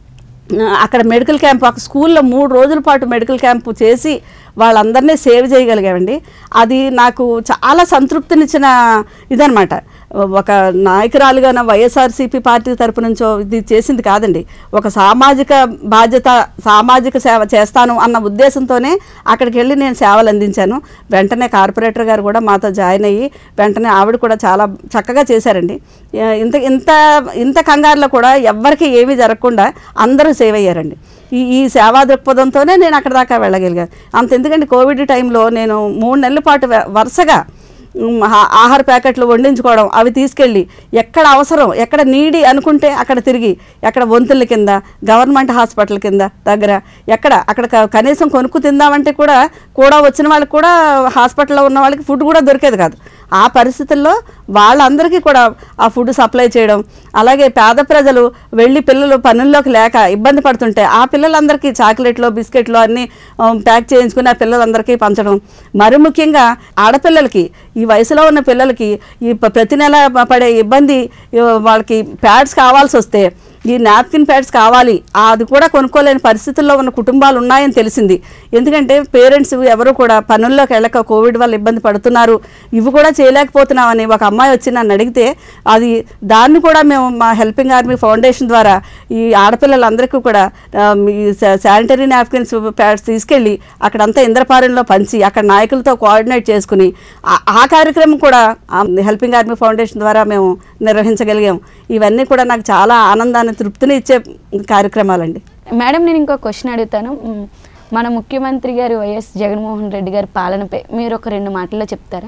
ఆ, అక్కడ మెడికల్ క్యాంప్ ఒక స్కూల్లో మూడు రోజుల పాటు మెడికల్ క్యాంపు చేసి వాళ్ళందరినీ సేవ్ చేయగలిగామండి అది నాకు చాలా సంతృప్తినిచ్చిన ఇదనమాట ఒక నాయకురాలుగా నా వైఎస్ఆర్సీపీ పార్టీ తరపు నుంచో ఇది చేసింది కాదండి ఒక సామాజిక బాధ్యత సామాజిక సేవ చేస్తాను అన్న ఉద్దేశంతోనే అక్కడికి వెళ్ళి నేను సేవలు అందించాను వెంటనే కార్పొరేటర్ గారు కూడా మాతో జాయిన్ అయ్యి వెంటనే ఆవిడ కూడా చాలా చక్కగా చేశారండి ఏ- ఇంత ఇంత ఇంత కంగారులో కూడా ఎవ్వరికి ఏమీ జరగకుండా అందరూ సేవ్ అయ్యారండి ఈ ఈ సేవా దృక్పథంతోనే నేను అక్కడ దాకా వెళ్ళగలిగాను అంత ఎందుకంటే కోవిడ్ టైంలో నేను మూడు నెలల పాటు వె- వరుసగా ఉమ్, ఆ- ఆహార ప్యాకెట్లు వండించుకోవడం అవి తీసుకెళ్ళి ఎక్కడ అవసరం ఎక్కడ నీడి అనుకుంటే అక్కడ తిరిగి ఎక్కడ వంతుల కింద గవర్నమెంట్ హాస్పిటల్ కింద దగ్గర ఎక్కడ అక్కడ క- కనీసం కొనుక్కు తిందామంటే కూడా కూడా వచ్చిన వాళ్ళకి కూడా హాస్పిటల్లో ఉన్న వాళ్ళకి ఫుడ్ కూడా దొరికేది కాదు ఆ పరిస్థితుల్లో వాళ్ళందరికీ కూడా ఆ ఫుడ్ సప్లై చేయడం అలాగే పేద ప్రజలు వెళ్ళి పిల్లలు పనుల్లోకి లేక ఇబ్బంది పడుతుంటే ఆ పిల్లలందరికీ చాక్లెట్లు బిస్కెట్లు అన్నీ ఆ, ప్యాక్ చేయించుకుని ఆ పిల్లలందరికీ పంచడం మరి ముఖ్యంగా ఆడపిల్లలకి ఈ వయసులో ఉన్న పిల్లలకి ఈ ప- ప్రతి నెల ప- పడే ఇబ్బంది ఈ వాళ్ళకి ప్యాడ్స్ కావాల్సి వస్తే ఈ నాప్కిన్ ప్యాడ్స్ కావాలి ఆ అది కూడా కొనుక్కోలేని పరిస్థితుల్లో ఉన్న కుటుంబాలు ఉన్నాయని తెలిసింది ఎందుకంటే పేరెంట్స్ ఎవరు కూడా పనుల్లోకి వెళ్ళక కోవిడ్ వల్ల ఇబ్బంది పడుతున్నారు ఇవి కూడా చేయలేకపోతున్నామని ఒక అమ్మాయి వచ్చి నన్ను అడిగితే అది దాన్ని కూడా మేము మా హెల్పింగ్ ఆర్మీ ఫౌండేషన్ ద్వారా ఈ ఆడపిల్లలందరికీ కూడా ఆ, ఈ శానిటరీ నాప్కిన్స్ ప్యాడ్స్ తీసుకెళ్ళి అక్కడంతా ఇంద్రపాలెంలో పంచి అక్కడ నాయకులతో కోఆర్డినేట్ చేసుకుని ఆ- ఆ కార్యక్రమం కూడా హెల్పింగ్ ఆర్మీ ఫౌండేషన్ ద్వారా మేము నిర్వహించగలిగాం ఇవన్నీ కూడా నాకు చాలా ఆనందాన్ని తృప్తిని ఇచ్చే కార్యక్రమాలండి మేడం నేను ఇంకో క్వశ్చన్ అడుగుతాను మ్, మన ముఖ్యమంత్రి గారు వైఎస్ జగన్మోహన్ రెడ్డి గారి పాలనపై మీరు ఒక రెండు మాటల్లో చెప్తారా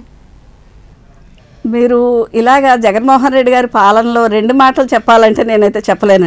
మీరు ఇలాగా జగన్మోహన్ రెడ్డి గారి పాలనలో రెండు మాటలు చెప్పాలంటే నేనైతే చెప్పలేనండి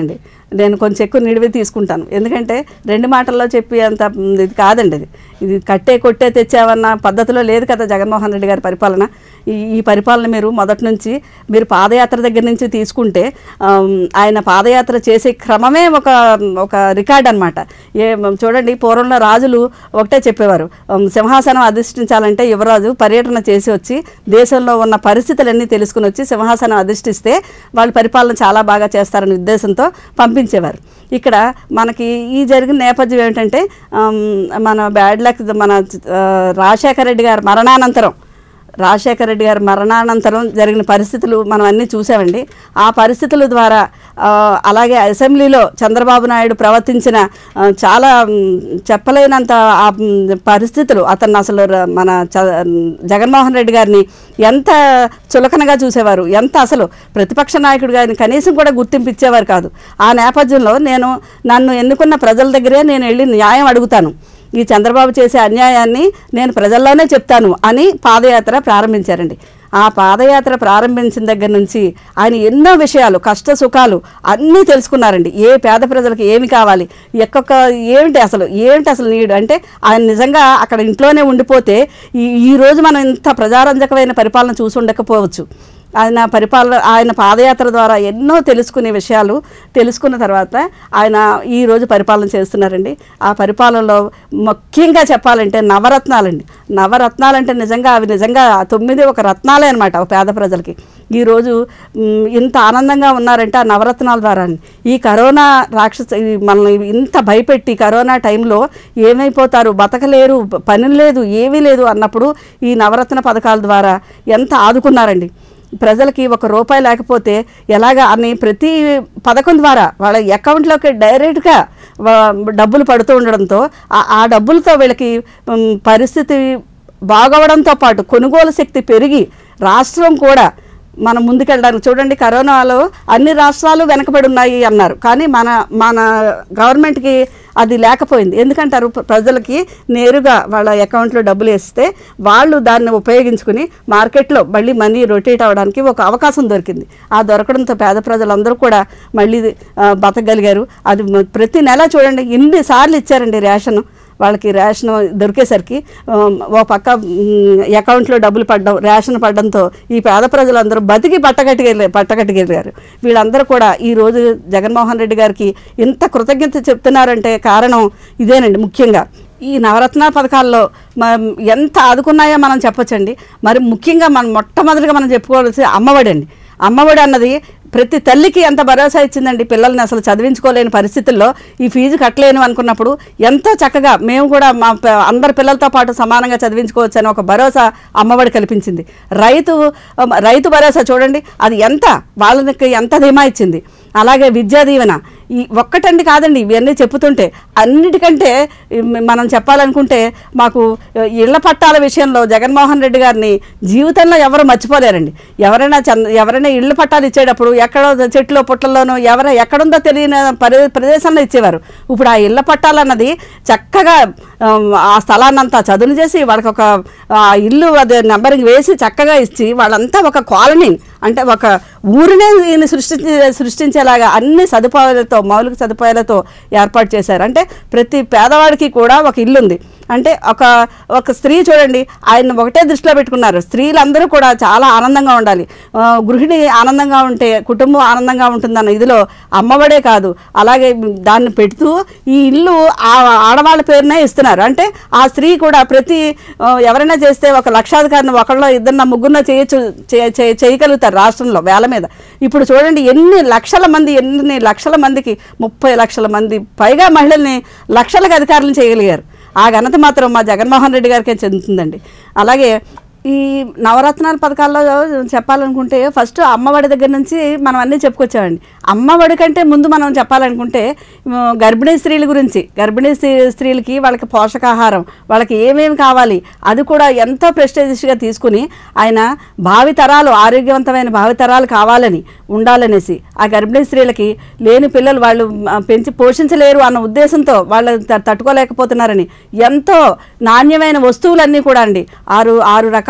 నేను కొంచెం ఎక్కువ నిడివి తీసుకుంటాను ఎందుకంటే రెండు మాటల్లో చెప్పి అంత మ్, ఇది కాదండి ఇది ఇది కట్టే కొట్టే తెచ్చావన్న పద్ధతిలో లేదు కదా జగన్మోహన్ రెడ్డి గారి పరిపాలన ఈ ఈ పరిపాలన మీరు మొదటి నుంచి మీరు పాదయాత్ర దగ్గర నుంచి తీసుకుంటే ఆమ్, ఆయన పాదయాత్ర చేసే క్రమమే ఒక ఒక రికార్డ్ అనమాట ఏ చూడండి పూర్వంలో రాజులు ఒకటే చెప్పేవారు ఆమ్, సింహాసనం అధిష్ఠించాలంటే యువరాజు పర్యటన చేసి వచ్చి దేశంలో ఉన్న పరిస్థితులన్నీ తెలుసుకుని వచ్చి సింహాసనం అధిష్ఠిస్తే వాళ్ళు పరిపాలన చాలా బాగా చేస్తారనే ఉద్దేశంతో పంపించేవారు ఇక్కడ మనకి ఈ జరిగిన నేపథ్యం ఏమిటంటే ఆమ్, మన బ్యాడ్ లక్ మన ఆ, రాజశేఖర రెడ్డి గారి మరణానంతరం రాజశేఖర రెడ్డి గారి మరణానంతరం జరిగిన పరిస్థితులు మనం అన్నీ చూసామండి ఆ పరిస్థితుల ద్వారా ఆ, అలాగే అసెంబ్లీలో చంద్రబాబు నాయుడు ప్రవర్తించిన ఆ, చాలా మ్, చెప్పలేనంత ఆ మ్, పరిస్థితులు అతన్ని అసలు ర- మన చ- జగన్మోహన్ రెడ్డి గారిని ఎంత చులకనగా చూసేవారు ఎంత అసలు ప్రతిపక్ష నాయకుడు గారిని కనీసం కూడా గుర్తింపు ఇచ్చేవారు కాదు ఆ నేపథ్యంలో నేను నన్ను ఎన్నుకున్న ప్రజల దగ్గరే నేను వెళ్ళి న్యాయం అడుగుతాను ఈ చంద్రబాబు చేసే అన్యాయాన్ని నేను ప్రజల్లోనే చెప్తాను అని పాదయాత్ర ప్రారంభించారండి ఆ పాదయాత్ర ప్రారంభించిన దగ్గర నుంచి ఆయన ఎన్నో విషయాలు కష్ట సుఖాలు అన్నీ తెలుసుకున్నారండి ఏ పేద ప్రజలకు ఏమి కావాలి ఎక్కొక్క ఏమిటి అసలు ఏంటి అసలు నీడు అంటే ఆయన నిజంగా అక్కడ ఇంట్లోనే ఉండిపోతే ఈ ఈ రోజు మనం ఇంత ప్రజారంజకమైన పరిపాలన చూసి ఉండకపోవచ్చు ఆయన పరిపాలన ఆయన పాదయాత్ర ద్వారా ఎన్నో తెలుసుకునే విషయాలు తెలుసుకున్న తర్వాత ఆయన ఈ రోజు పరిపాలన చేస్తున్నారండి ఆ పరిపాలనలో ముఖ్యంగా చెప్పాలంటే నవరత్నాలండి నవరత్నాలంటే నిజంగా అవి నిజంగా ఆ తొమ్మిది ఒక రత్నాలే అనమాట ఒక పేద ప్రజలకి ఈరోజు మ్, ఇంత ఆనందంగా ఉన్నారంటే ఆ నవరత్నాల ద్వారా ఈ కరోనా రాక్షస ఈ మనల్ని ఇంత భయపెట్టి కరోనా టైంలో ఏమైపోతారు బతకలేరు పని లేదు ఏమీ లేదు అన్నప్పుడు ఈ నవరత్న పథకాల ద్వారా ఎంత ఆదుకున్నారండి ప్రజలకి ఒక రూపాయి లేకపోతే ఎలాగా అని ప్రతి పథకం ద్వారా వాళ్ళ అకౌంట్లోకి డైరెక్ట్గా వా- డబ్బులు పడుతూ ఉండడంతో ఆ- ఆ డబ్బులతో వీళ్ళకి ఉమ్, పరిస్థితి బాగవడంతో పాటు కొనుగోలు శక్తి పెరిగి రాష్ట్రం కూడా మనం ముందుకెళ్ళడానికి చూడండి కరోనాలో అన్ని రాష్ట్రాలు వెనకబడి ఉన్నాయి అన్నారు కానీ మన మన గవర్నమెంట్కి అది లేకపోయింది ఎందుకంటారు ప్ర- ప్రజలకి నేరుగా వాళ్ళ అకౌంట్లో డబ్బులు వేస్తే వాళ్ళు దాన్ని ఉపయోగించుకుని మార్కెట్లో మళ్ళీ మనీ రొటేట్ అవ్వడానికి ఒక అవకాశం దొరికింది ఆ దొరకడంతో పేద ప్రజలందరూ కూడా మళ్ళీ ఆ, బతకగలిగారు అది మ- ప్రతి నెల చూడండి ఎన్నిసార్లు ఇచ్చారండి రేషన్ వాళ్ళకి రేషన్ దొరికేసరికి ఉమ్, ఓ పక్క ఉమ్, అకౌంట్లో డబ్బులు పడడం రేషన్ పడడంతో ఈ పేద ప్రజలందరూ బతికి పట్టగట్టుకెళ్ళారు పట్టగట్టుకెళ్ళారు వీళ్ళందరూ కూడా ఈ రోజు జగన్మోహన్ రెడ్డి గారికి ఇంత కృతజ్ఞత చెప్తున్నారంటే కారణం ఇదేనండి ముఖ్యంగా ఈ నవరత్న పథకాల్లో మనం ఎంత ఆదుకున్నాయో మనం చెప్పొచ్చండి మరి ముఖ్యంగా మనం మొట్టమొదటిగా మనం చెప్పుకోవాల్సి అమ్మఒడి అండి అమ్మఒడి అన్నది ప్రతి తల్లికి ఎంత భరోసా ఇచ్చిందండి పిల్లల్ని అసలు చదివించుకోలేని పరిస్థితుల్లో ఈ ఫీజు కట్టలేను అనుకున్నప్పుడు ఎంతో చక్కగా మేము కూడా మా ప- అందరి పిల్లలతో పాటు సమానంగా చదివించుకోవచ్చు అని ఒక భరోసా అమ్మఒడి కల్పించింది రైతు అమ్, రైతు భరోసా చూడండి అది ఎంత వాళ్ళకి ఎంత ధీమా ఇచ్చింది అలాగే విద్యా దీవెన ఈ ఒక్కటండి కాదండి ఇవన్నీ చెప్పుతుంటే అన్నిటికంటే ఈ మనం చెప్పాలనుకుంటే మాకు ఇళ్ల పట్టాల విషయంలో జగన్మోహన్ రెడ్డి గారిని జీవితంలో ఎవరు మర్చిపోలేరండి ఎవరైనా చంద ఎవరైనా ఇళ్ల పట్టాలు ఇచ్చేటప్పుడు ఎక్కడో చెట్లో పుట్టల్లోనో ఎవర ఎక్కడుందో తెలియని పరి ప్రదేశంలో ఇచ్చేవారు ఇప్పుడు ఆ ఇళ్ల పట్టాలన్నది చక్కగా ఆమ్, ఆ స్థలాన్నంతా చదును చేసి వాళ్ళకి ఒక ఆ ఇల్లు అది నెంబరింగ్ వేసి చక్కగా ఇచ్చి వాళ్ళంతా ఒక కాలనీ అంటే ఒక ఊరినే ఈయన సృష్టించి సృష్టించేలాగా అన్ని సదుపాయాలతో మౌలిక సదుపాయాలతో ఏర్పాటు చేశారు అంటే ప్రతి పేదవాడికి కూడా ఒక ఇల్లు ఉంది అంటే ఒక ఒక స్త్రీ చూడండి ఆయన ఒకటే దృష్టిలో పెట్టుకున్నారు స్త్రీలందరూ కూడా చాలా ఆనందంగా ఉండాలి ఆ, గృహిణి ఆనందంగా ఉంటే కుటుంబం ఆనందంగా ఉంటుందన్న ఇదిలో అమ్మఒడే కాదు అలాగే దాన్ని పెడుతూ ఈ ఇల్లు ఆ ఆడవాళ్ళ పేరునే ఇస్తున్నారు అంటే ఆ స్త్రీ కూడా ప్రతి ఆ, ఎవరైనా చేస్తే ఒక లక్షాధికారిని ఒకళ్ళో ఇద్దరిన ముగ్గురున చేయొచ్చు చే- చే- చేయగలుగుతారు రాష్ట్రంలో వేల మీద ఇప్పుడు చూడండి ఎన్ని లక్షల మంది ఎన్ని లక్షల మందికి ముప్పై లక్షల మంది పైగా మహిళల్ని లక్షలకు అధికారులను చేయగలిగారు ఆ ఘనత మాత్రం మా జగన్మోహన్ రెడ్డి గారికే చెందుతుందండి అలాగే ఈ నవరత్నాల పథకాల్లో చెప్పాలనుకుంటే ఫస్ట్ అమ్మఒడి దగ్గర నుంచి మనం అన్నీ చెప్పుకొచ్చామండి అమ్మఒడి కంటే ముందు మనం చెప్పాలనుకుంటే ఉమ్, గర్భిణీ స్త్రీల గురించి గర్భిణీ స్త్రీ- స్త్రీలకి వాళ్ళకి పోషకాహారం వాళ్ళకి ఏమేమి కావాలి అది కూడా ఎంతో ప్రెస్టేజియస్గా తీసుకుని ఆయన భావితరాలు ఆరోగ్యవంతమైన భావితరాలు కావాలని ఉండాలనేసి ఆ గర్భిణీ స్త్రీలకి లేని పిల్లలు వాళ్ళు ఆ, పెంచి పోషించలేరు అన్న ఉద్దేశంతో వాళ్ళు త- తట్టుకోలేకపోతున్నారని ఎంతో నాణ్యమైన వస్తువులన్నీ కూడా అండి ఆరు ఆరు రకాల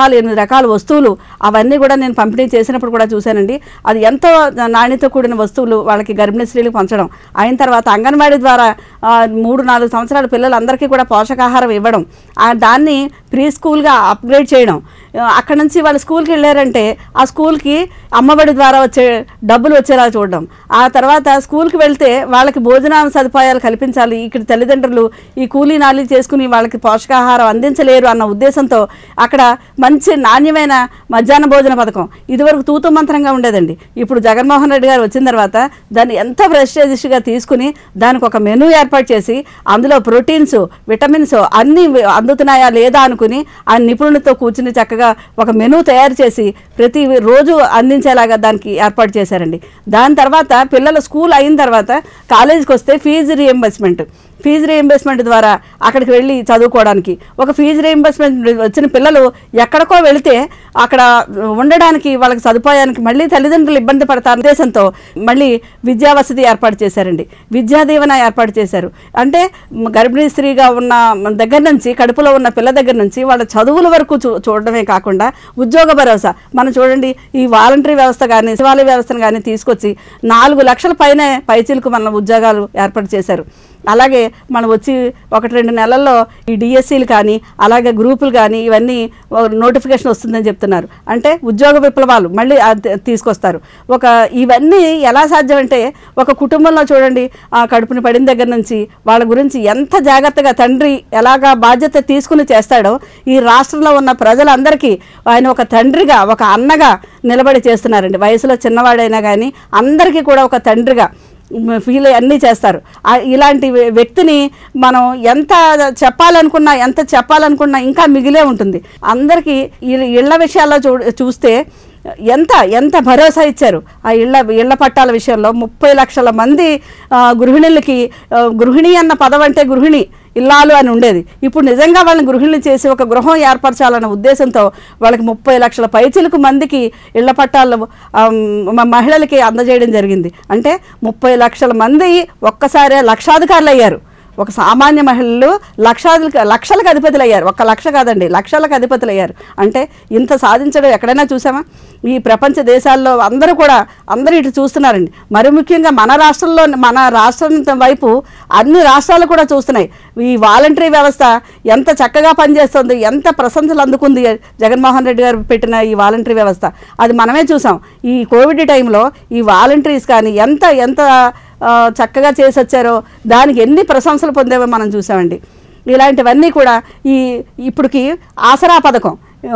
రకాల ఎనిమిది రకాల వస్తువులు అవన్నీ కూడా నేను పంపిణీ చేసినప్పుడు కూడా చూశానండి అది ఎంతో నాణ్యత కూడిన వస్తువులు వాళ్ళకి గర్భిణీ స్త్రీలకు పంచడం అయిన తర్వాత అంగన్వాడీ ద్వారా ఆ, మూడు నాలుగు సంవత్సరాల పిల్లలందరికీ కూడా పోషకాహారం ఇవ్వడం ఆ, దాన్ని ప్రీ స్కూల్గా అప్గ్రేడ్ చేయడం ఆ, అక్కడ నుంచి వాళ్ళు స్కూల్కి వెళ్ళారంటే ఆ స్కూల్కి అమ్మఒడి ద్వారా వచ్చే డబ్బులు వచ్చేలా చూడడం ఆ తర్వాత స్కూల్కి వెళ్తే వాళ్ళకి భోజన సదుపాయాలు కల్పించాలి ఇక్కడ తల్లిదండ్రులు ఈ కూలీ నాలి చేసుకుని వాళ్ళకి పోషకాహారం అందించలేరు అన్న ఉద్దేశంతో అక్కడ మంచి నాణ్యమైన మధ్యాహ్న భోజన పథకం ఇదివరకు తూతు మంత్రంగా ఉండేదండి ఇప్పుడు జగన్మోహన్ రెడ్డి గారు వచ్చిన తర్వాత దాన్ని ఎంత ప్రెస్టేజిష్గా తీసుకుని దానికి ఒక మెనూ ఏర్పాటు చేసి అందులో ప్రోటీన్స్ విటమిన్స్ అన్నీ అందుతున్నాయా లేదా అనుకుని ఆ నిపుణులతో కూర్చుని చక్కగా ఒక మెనూ తయారు చేసి ప్రతి రోజు అందించేలాగా దానికి ఏర్పాటు చేశారండి దాని తర్వాత పిల్లల స్కూల్ అయిన తర్వాత కాలేజీకి వస్తే ఫీజు రియంబర్స్మెంట్ ఫీజు రియంబర్స్మెంట్ ద్వారా అక్కడికి వెళ్ళి చదువుకోవడానికి ఒక ఫీజు రియంబర్స్మెంట్ వచ్చిన పిల్లలు ఎక్కడికో వెళితే అక్కడ ఉండడానికి వాళ్ళకి సదుపాయానికి మళ్ళీ తల్లిదండ్రులు ఇబ్బంది పడతారు ఉద్దేశంతో మళ్ళీ విద్యా వసతి ఏర్పాటు చేశారండి విద్యా దీవెన ఏర్పాటు చేశారు అంటే మ- గర్భిణీ స్త్రీగా ఉన్న దగ్గర నుంచి కడుపులో ఉన్న పిల్ల దగ్గర నుంచి వాళ్ళ చదువుల వరకు చూ చూడడమే కాకుండా ఉద్యోగ భరోసా మనం చూడండి ఈ వాలంటరీ వ్యవస్థ కానీ సచివాలయ వ్యవస్థను కానీ తీసుకొచ్చి నాలుగు లక్షల పైనే పైచీలకు మన ఉద్యోగాలు ఏర్పాటు చేశారు అలాగే మనం వచ్చి ఒకటి రెండు నెలల్లో ఈ డిఎస్సీలు కానీ అలాగే గ్రూపులు కానీ ఇవన్నీ నోటిఫికేషన్ వస్తుందని చెప్తున్నారు అంటే ఉద్యోగ విప్లవాలు మళ్ళీ అది తీసుకొస్తారు ఒక ఇవన్నీ ఎలా సాధ్యం అంటే ఒక కుటుంబంలో చూడండి ఆ కడుపుని పడిన దగ్గర నుంచి వాళ్ళ గురించి ఎంత జాగ్రత్తగా తండ్రి ఎలాగా బాధ్యత తీసుకుని చేస్తాడో ఈ రాష్ట్రంలో ఉన్న ప్రజలందరికీ ఆయన ఒక తండ్రిగా ఒక అన్నగా నిలబడి చేస్తున్నారండి వయసులో చిన్నవాడైనా కానీ అందరికీ కూడా ఒక తండ్రిగా ఫీల్ అన్నీ చేస్తారు ఆ ఇలాంటి వ్య- వ్యక్తిని మనం ఎంత చెప్పాలనుకున్నా ఎంత చెప్పాలనుకున్నా ఇంకా మిగిలే ఉంటుంది అందరికీ ఈ- ఇళ్ళ విషయాల్లో చూ చూస్తే ఎంత ఎంత భరోసా ఇచ్చారు ఆ ఇళ్ళ ఇళ్ళ పట్టాల విషయంలో ముప్పై లక్షల మంది ఆ, గృహిణులకి ఆ, గృహిణి అన్న పదం అంటే గృహిణి ఇల్లాలు అని ఉండేది ఇప్పుడు నిజంగా వాళ్ళని గృహిణులు చేసి ఒక గృహం ఏర్పరచాలన్న ఉద్దేశంతో వాళ్ళకి ముప్పై లక్షల పైచిలకు మందికి ఇళ్ల పట్టాలు ఆమ్, మ- మహిళలకి అందజేయడం జరిగింది అంటే ముప్పై లక్షల మంది ఒక్కసారే లక్షాధికారులు అయ్యారు ఒక సామాన్య మహిళలు లక్షాది లక్షలకు అధిపతులు అయ్యారు ఒక్క లక్ష కాదండి లక్షలకు అధిపతులు అయ్యారు అంటే ఇంత సాధించడం ఎక్కడైనా చూసామా ఈ ప్రపంచ దేశాల్లో అందరూ కూడా అందరూ ఇటు చూస్తున్నారండి మరి ముఖ్యంగా మన రాష్ట్రంలో మన రాష్ట్రం వైపు అన్ని రాష్ట్రాలు కూడా చూస్తున్నాయి ఈ వాలంటరీ వ్యవస్థ ఎంత చక్కగా పనిచేస్తుంది ఎంత ప్రశంసలు అందుకుంది జగన్మోహన్ రెడ్డి గారు పెట్టిన ఈ వాలంటరీ వ్యవస్థ అది మనమే చూసాం ఈ కోవిడ్ టైంలో ఈ వాలంటరీస్ కానీ ఎంత ఎంత ఆ, చక్కగా చేసి వచ్చారో దానికి ఎన్ని ప్రశంసలు పొందేవో మనం చూసామండి ఇలాంటివన్నీ కూడా ఈ ఇప్పటికి ఆసరా పథకం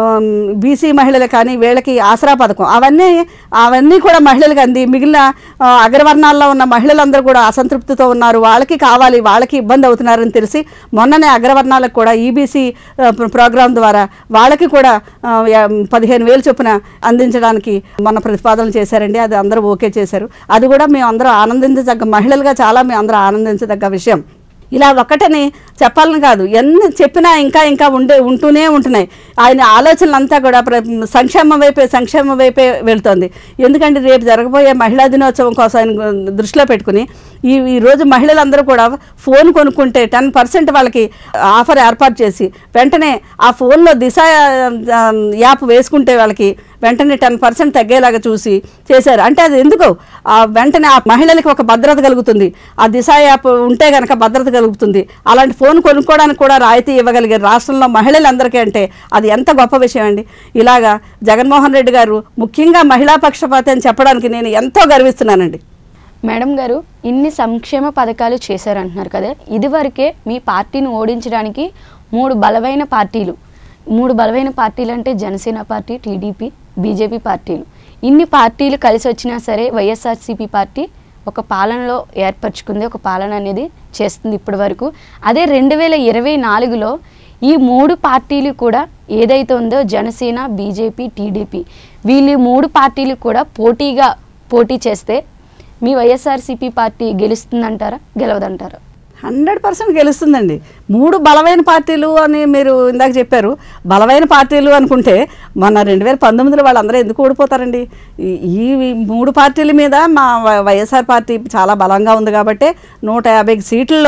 బీసీ మహిళలు కానీ వీళ్ళకి ఆసరా పథకం అవన్నీ అవన్నీ కూడా మహిళలకు అంది మిగిలిన ఆ, అగ్రవర్ణాల్లో ఉన్న మహిళలందరూ కూడా అసంతృప్తితో ఉన్నారు వాళ్ళకి కావాలి వాళ్ళకి ఇబ్బంది అవుతున్నారని తెలిసి మొన్ననే అగ్రవర్ణాలకు కూడా ఈబీసీ ప్రోగ్రాం ద్వారా వాళ్ళకి కూడా ఆ, యా- పదిహేను వేలు చొప్పున అందించడానికి మొన్న ప్రతిపాదనలు చేశారండి అది అందరూ ఓకే చేశారు అది కూడా మేము అందరూ ఆనందించదగ్గ మహిళలుగా చాలా మేము అందరూ ఆనందించదగ్గ విషయం ఇలా ఒక్కటని చెప్పాలని కాదు ఎన్ని చెప్పినా ఇంకా ఇంకా ఉండే ఉంటూనే ఉంటున్నాయి ఆయన ఆలోచనలు అంతా కూడా ప్ర- సంక్షేమం వైపే సంక్షేమం వైపే వెళ్తోంది ఎందుకంటే రేపు జరగబోయే మహిళా దినోత్సవం కోసం ఆయన దృష్టిలో పెట్టుకుని ఈ ఈ రోజు మహిళలందరూ కూడా ఫోన్ కొనుక్కుంటే టెన్ పర్సెంట్ వాళ్ళకి ఆఫర్ ఏర్పాటు చేసి వెంటనే ఆ ఫోన్లో దిశ ఆ, యాప్ వేసుకుంటే వాళ్ళకి వెంటనే టెన్ పర్సెంట్ తగ్గేలాగా చూసి చేశారు అంటే అది ఎందుకు ఆ వెంటనే ఆ మహిళలకి ఒక భద్రత కలుగుతుంది ఆ దిశ యాప్ ఉంటే కనుక భద్రత కలుగుతుంది అలాంటి ఫోన్ కొనుక్కోవడానికి కూడా రాయితీ ఇవ్వగలిగారు రాష్ట్రంలో మహిళలందరికీ అంటే అది ఎంత గొప్ప విషయం అండి ఇలాగా జగన్మోహన్ రెడ్డి గారు ముఖ్యంగా మహిళా పక్షపాతి అని చెప్పడానికి నేను ఎంతో గర్విస్తున్నానండి మేడం గారు ఇన్ని సంక్షేమ పథకాలు చేశారంటున్నారు కదా ఇదివరకే మీ పార్టీని ఓడించడానికి మూడు బలమైన పార్టీలు మూడు బలమైన పార్టీలు అంటే జనసేన పార్టీ టీడీపీ బీజేపీ పార్టీలు ఇన్ని పార్టీలు కలిసి వచ్చినా సరే వైఎస్ఆర్సీపీ పార్టీ ఒక పాలనలో ఏర్పరచుకుంది ఒక పాలన అనేది చేస్తుంది ఇప్పటి వరకు అదే రెండు వేల ఇరవై నాలుగులో ఈ మూడు పార్టీలు కూడా ఏదైతే ఉందో జనసేన బీజేపీ టీడీపీ వీళ్ళు ఈ మూడు పార్టీలు కూడా పోటీగా పోటీ చేస్తే మీ వైఎస్ఆర్సీపీ పార్టీ గెలుస్తుందంటారా గెలవదంటారా హండ్రెడ్ పర్సెంట్ గెలుస్తుందండి మూడు బలమైన పార్టీలు అని మీరు ఇందాక చెప్పారు బలమైన పార్టీలు అనుకుంటే మొన్న రెండు వేల పంతొమ్మిదిలో వాళ్ళందరూ ఎందుకు ఓడిపోతారండి ఈ ఈ మూడు పార్టీల మీద మా వై- వైఎస్ఆర్ పార్టీ చాలా బలంగా ఉంది కాబట్టి నూట యాభై సీట్లలో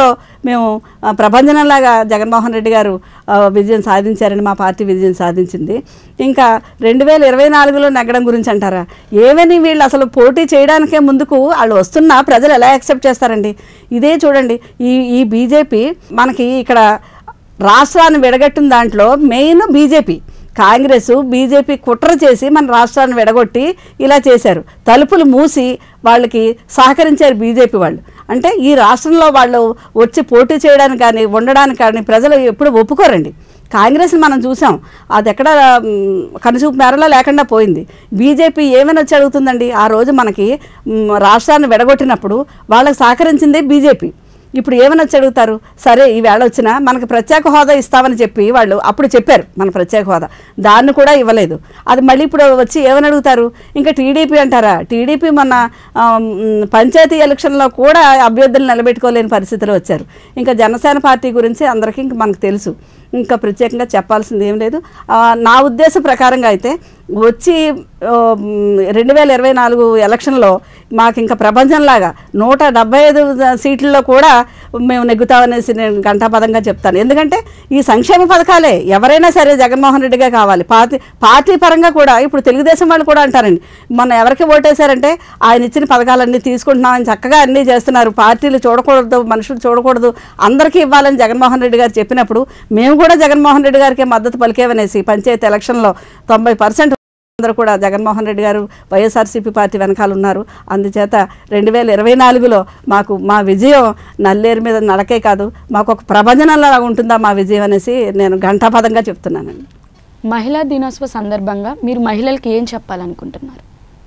మేము ఆ, ప్రభంజనంలాగా జగన్మోహన్ రెడ్డి గారు ఆ, విజయం సాధించారని మా పార్టీ విజయం సాధించింది ఇంకా రెండు వేల ఇరవై నాలుగులో నెగ్గడం గురించి అంటారా ఏమని వీళ్ళు అసలు పోటీ చేయడానికే ముందుకు వాళ్ళు వస్తున్నా ప్రజలు ఎలా యాక్సెప్ట్ చేస్తారండి ఇదే చూడండి ఈ ఈ బీజేపీ మనకి ఇక్కడ రాష్ట్రాన్ని విడగట్టిన దాంట్లో మెయిన్ బీజేపీ కాంగ్రెస్ బీజేపీ కుట్ర చేసి మన రాష్ట్రాన్ని విడగొట్టి ఇలా చేశారు తలుపులు మూసి వాళ్ళకి సహకరించారు బీజేపీ వాళ్ళు అంటే ఈ రాష్ట్రంలో వాళ్ళు వచ్చి పోటీ చేయడానికి కానీ ఉండడానికి కానీ ప్రజలు ఎప్పుడు ఒప్పుకోరండి కాంగ్రెస్ని మనం చూసాం అది ఎక్కడ మ్, కనుచూపు మేరలో లేకుండా పోయింది బీజేపీ ఏమైనా వచ్చి అడుగుతుందండి ఆ రోజు మనకి మ్, రాష్ట్రాన్ని విడగొట్టినప్పుడు వాళ్ళకి సహకరించిందే బీజేపీ ఇప్పుడు ఏమని వచ్చి అడుగుతారు సరే ఈ వేళ వచ్చినా మనకి ప్రత్యేక హోదా ఇస్తామని చెప్పి వాళ్ళు అప్పుడు చెప్పారు మన ప్రత్యేక హోదా దాన్ని కూడా ఇవ్వలేదు అది మళ్ళీ ఇప్పుడు వచ్చి ఏమని అడుగుతారు ఇంకా టీడీపీ అంటారా టీడీపీ మొన్న ఆ, మ్, పంచాయతీ ఎలక్షన్లో కూడా అభ్యర్థులు నిలబెట్టుకోలేని పరిస్థితిలో వచ్చారు ఇంకా జనసేన పార్టీ గురించి అందరికీ ఇంక మనకు తెలుసు ఇంకా ప్రత్యేకంగా చెప్పాల్సింది ఏం లేదు ఆ, నా ఉద్దేశ ప్రకారంగా అయితే వచ్చి ఆ, మ్, రెండు వేల ఇరవై నాలుగు ఎలక్షన్లో మాకు ఇంకా ప్రపంచంలాగా నూట డెబ్బై ఐదు సీట్లలో కూడా మేము నెగ్గుతామనేసి నేను ఘంటాపదంగా చెప్తాను ఎందుకంటే ఈ సంక్షేమ పథకాలే ఎవరైనా సరే జగన్మోహన్ రెడ్డిగా కావాలి పార్టీ పార్టీ పరంగా కూడా ఇప్పుడు తెలుగుదేశం వాళ్ళు కూడా అంటారండి మొన్న ఎవరికి ఓటేశారంటే ఆయన ఇచ్చిన పథకాలన్నీ తీసుకుంటున్నామని చక్కగా అన్నీ చేస్తున్నారు పార్టీలు చూడకూడదు మనుషులు చూడకూడదు అందరికీ ఇవ్వాలని జగన్మోహన్ రెడ్డి గారు చెప్పినప్పుడు మేము కూడా జగన్మోహన్ రెడ్డి గారికి మద్దతు పలికేవనేసి పంచాయతీ ఎలక్షన్లో తొంభై పర్సెంట్ అందరూ కూడా జగన్మోహన్ రెడ్డి గారు వైఎస్ఆర్సీపీ పార్టీ వెనకాల ఉన్నారు అందుచేత రెండు వేల ఇరవై నాలుగులో మాకు మా విజయం నల్లేరు మీద నడకే కాదు మాకు ఒక ప్రపంచంలాగా ఉంటుందా మా విజయం అనేసి నేను ఘంటాపదంగా చెప్తున్నానండి మహిళా దినోత్సవ సందర్భంగా మీరు మహిళలకి ఏం చెప్పాలనుకుంటున్నారు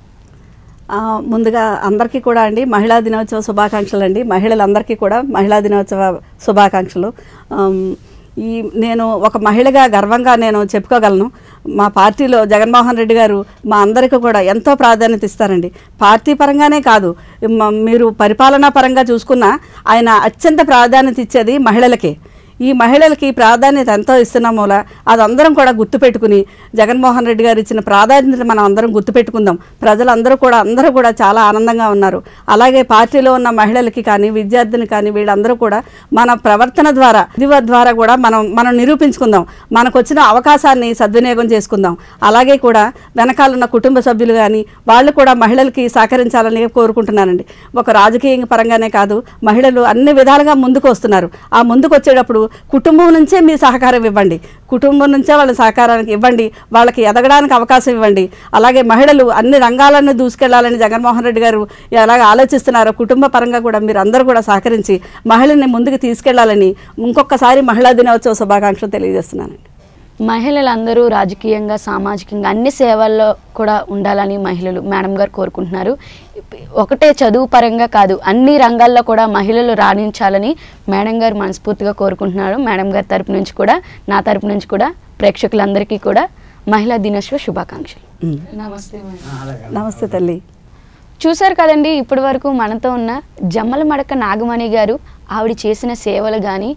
ఆ, ముందుగా అందరికీ కూడా అండి మహిళా దినోత్సవ శుభాకాంక్షలు అండి మహిళలందరికీ కూడా మహిళా దినోత్సవ శుభాకాంక్షలు ఆమ్, ఈ నేను ఒక మహిళగా గర్వంగా నేను చెప్పుకోగలను మా పార్టీలో జగన్మోహన్ రెడ్డి గారు మా అందరికీ కూడా ఎంతో ప్రాధాన్యత ఇస్తారండి పార్టీ పరంగానే కాదు మ- మీరు పరిపాలనా పరంగా చూసుకున్నా ఆయన అత్యంత ప్రాధాన్యత ఇచ్చేది మహిళలకే ఈ మహిళలకి ప్రాధాన్యత ఎంతో ఇస్తున్నాం మూల అదందరం కూడా గుర్తుపెట్టుకుని జగన్మోహన్ రెడ్డి గారు ఇచ్చిన ప్రాధాన్యత మనం అందరం గుర్తుపెట్టుకుందాం ప్రజలందరూ కూడా అందరూ కూడా చాలా ఆనందంగా ఉన్నారు అలాగే పార్టీలో ఉన్న మహిళలకి కానీ విద్యార్థులు కానీ వీళ్ళందరూ కూడా మన ప్రవర్తన ద్వారా ఇది ద్వారా కూడా మనం మనం నిరూపించుకుందాం మనకు వచ్చిన అవకాశాన్ని సద్వినియోగం చేసుకుందాం అలాగే కూడా వెనకాల ఉన్న కుటుంబ సభ్యులు కానీ వాళ్ళు కూడా మహిళలకి సహకరించాలని కోరుకుంటున్నానండి ఒక రాజకీయ పరంగానే కాదు మహిళలు అన్ని విధాలుగా ముందుకు వస్తున్నారు ఆ ముందుకు వచ్చేటప్పుడు కుటుంబం నుంచే మీ సహకారం ఇవ్వండి కుటుంబం నుంచే వాళ్ళ సహకారానికి ఇవ్వండి వాళ్ళకి ఎదగడానికి అవకాశం ఇవ్వండి అలాగే మహిళలు అన్ని రంగాలను దూసుకెళ్లాలని జగన్మోహన్ రెడ్డి గారు ఎలాగ ఆలోచిస్తున్నారో కుటుంబ పరంగా కూడా మీరు అందరూ కూడా సహకరించి మహిళల్ని ముందుకు తీసుకెళ్లాలని ఇంకొకసారి మహిళా దినోత్సవ శుభాకాంక్షలు తెలియజేస్తున్నానండి మహిళలందరూ రాజకీయంగా సామాజికంగా అన్ని సేవల్లో కూడా ఉండాలని మహిళలు మేడం గారు కోరుకుంటున్నారు ఒకటే చదువు పరంగా కాదు అన్ని రంగాల్లో కూడా మహిళలు రాణించాలని మేడం గారు మనస్ఫూర్తిగా కోరుకుంటున్నారు మేడం గారి తరపు నుంచి కూడా నా తరపు నుంచి కూడా ప్రేక్షకులందరికీ కూడా మహిళా దినోత్సవ శుభాకాంక్షలు ఉమ్. నమస్తే నమస్తే తల్లి చూశారు కదండి ఇప్పటి వరకు మనతో ఉన్న జమ్మల మడక నాగమణి గారు ఆవిడ చేసిన సేవలు కానీ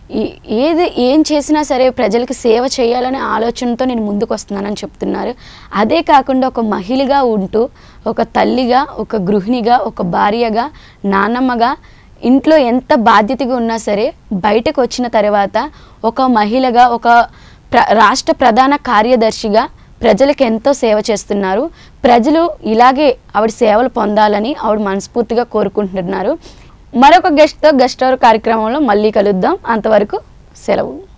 ఏది ఏం చేసినా సరే ప్రజలకి సేవ చేయాలనే ఆలోచనతో నేను ముందుకు వస్తున్నానని చెప్తున్నారు అదే కాకుండా ఒక మహిళగా ఉంటూ ఒక తల్లిగా ఒక గృహిణిగా ఒక భార్యగా నాన్నమ్మగా ఇంట్లో ఎంత బాధ్యతగా ఉన్నా సరే బయటకు వచ్చిన తర్వాత ఒక మహిళగా ఒక ప్ర రాష్ట్ర ప్రధాన కార్యదర్శిగా ప్రజలకు ఎంతో సేవ చేస్తున్నారు ప్రజలు ఇలాగే ఆవిడ సేవలు పొందాలని ఆవిడ మనస్ఫూర్తిగా కోరుకుంటున్నారు మరొక గెస్ట్తో గెస్ట్ అవర్ కార్యక్రమంలో మళ్ళీ కలుద్దాం అంతవరకు సెలవు